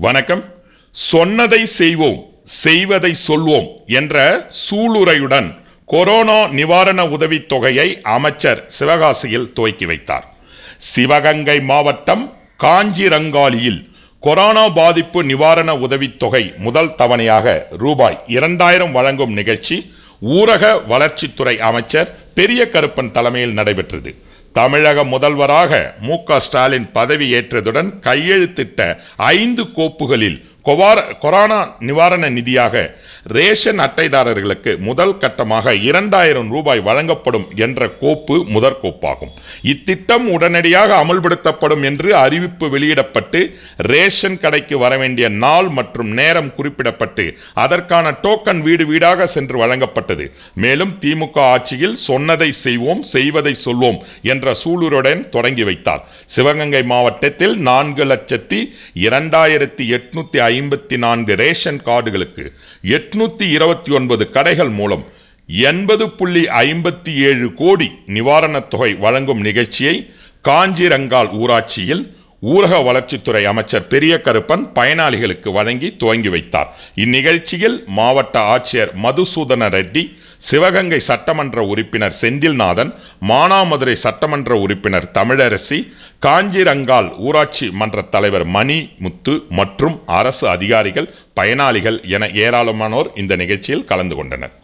வணக்கம் சொன்னதை செய்வோம் செய்வதை சொல்வோம் என்ற சூளுரையுடன் கொரோனா நிவாரண உதவித் தொகையை அமைச்சர் சிவகாசியில் துவக்கி வைத்தார் சிவகங்கை மாவட்டம் காஞ்சிரங்காலியில் கொரோனா பாதிப்பு நிவாரண உதவித் தொகை முதல் தவணையாக ரூபாய் இரண்டாயிரம் வழங்கும் நிகழ்ச்சி ஊரக வளர்ச்சித்துறை அமைச்சர் பெரிய கருப்பன் தலைமையில் நடைபெற்றது தமிழக முதல்வராக மு க ஸ்டாலின் பதவி ஏற்றதுடன் கையெழுத்திட்ட ஐந்து கோப்புகளில் கொவார- கொரோனா நிவாரண நிதியாக ரேஷன் அட்டைதாரர்களுக்கு முதல் கட்டமாக இரண்டாயிரம் ரூபாய் வழங்கப்படும் என்ற கோப்பு முதற் கோப்பாகும் இத்திட்டம் உடனடியாக அமல்படுத்தப்படும் என்று அறிவிப்பு வெளியிடப்பட்டு ரேஷன் கடைக்கு வர வேண்டிய நாள் மற்றும் நேரம் குறிப்பிடப்பட்டு அதற்கான டோக்கன் வீடு வீடாக சென்று வழங்கப்பட்டது மேலும் திமுக ஆட்சியில் சொன்னதை செய்வோம் செய்வதை சொல்வோம் என்ற சூளுருடன் தொடங்கி வைத்தார் சிவகங்கை மாவட்டத்தில் நான்கு லட்சத்தி இரண்டாயிரத்தி எட்நூத்தி ஐம்பத்தி நான்கு ரேஷன் கார்டுகளுக்கு எட்நூத்தி இருபத்தி ஒன்பது கடைகள் மூலம் எண்பது புள்ளி ஐம்பத்தி ஏழு கோடி நிவாரணத் தொகை வழங்கும் நிகழ்ச்சியை காஞ்சிரங்கால் ஊராட்சியில் ஊரக வளர்ச்சித்துறை அமைச்சர் பெரிய கருப்பன் பயனாளிகளுக்கு வழங்கி துவங்கி வைத்தார் இந்நிகழ்ச்சியில் மாவட்ட ஆட்சியர் மதுசூதன ரெட்டி சிவகங்கை சட்டமன்ற உறுப்பினர் செந்தில்நாதன் மானாமதுரை சட்டமன்ற உறுப்பினர் தமிழரசி காஞ்சிரங்கால் ஊராட்சி மன்ற தலைவர் மணி முத்து மற்றும் அரசு அதிகாரிகள் பயனாளிகள் என ஏராளமானோர் இந்த நிகழ்ச்சியில் கலந்து கொண்டனர்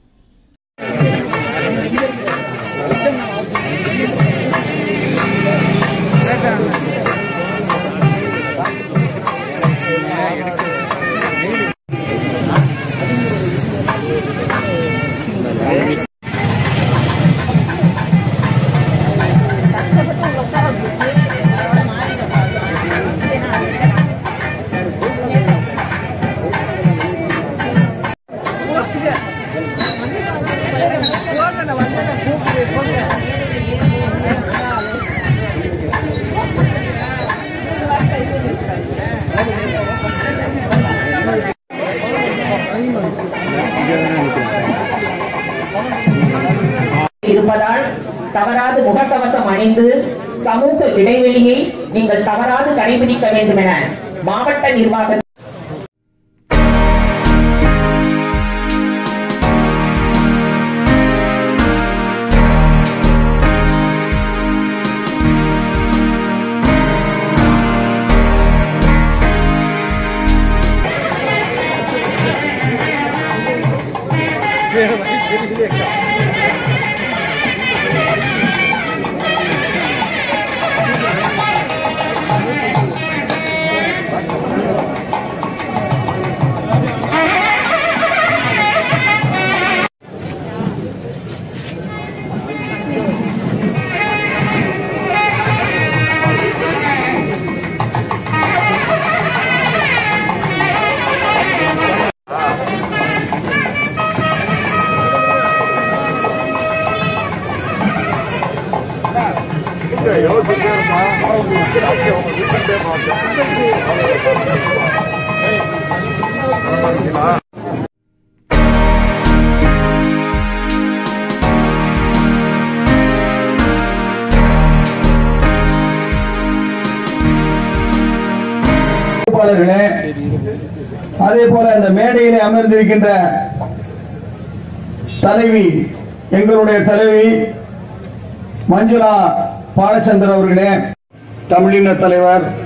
இருப்பதால் தவறாது முகக்கவசம் அணிந்து சமூக இடைவெளியை நீங்கள் தவறாது கடைபிடிக்க வேண்டும் என மாவட்ட நிர்வாக பொறுப்பாளர்களே அதே போல இந்த மேடையிலே அமர்ந்திருக்கின்ற தலைவி எங்களுடைய தலைவி மஞ்சுளா பாலச்சந்தர் அவர்களே தமிழின தலைவர்